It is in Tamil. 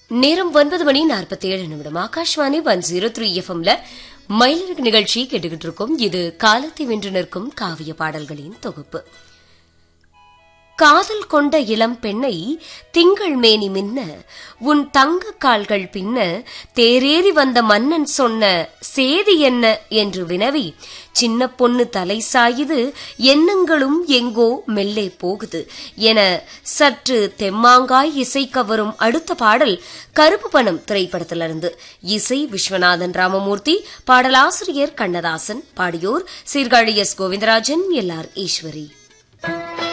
நேரம் ஒன்பது மணி நாற்பத்தி ஏழு நிமிடம் ஆகாஷ்வாணி ஒன் ஜீரோ த்ரீ எஃப்எம்ல மயிலிறகு நிகழ்ச்சி கேட்டுக்கிட்டு இருக்கோம் இது காலத்தை வென்று நிற்கும் காவிய பாடல்களின் தொகுப்பு காதல் கொண்ட இளம் பெண்ணை திங்கள் மேனி மின்ன உன் தங்க கால்கள் பின்ன தேரேறி வந்த மன்னன் சொன்ன சேதி என்ன என்று வினவி சின்ன பொண்ணு தலை சாயுது எண்ணங்களும் எங்கோ மெல்லே போகுது என சற்று தெம்மாங்காய் இசைக்க வரும் அடுத்த பாடல் கருப்பு பணம் திரைப்படத்திலிருந்து இசை விஸ்வநாதன் ராமமூர்த்தி பாடலாசிரியர் கண்ணதாசன் பாடியோர் Sirkazhi S Govindarajan L R Eswari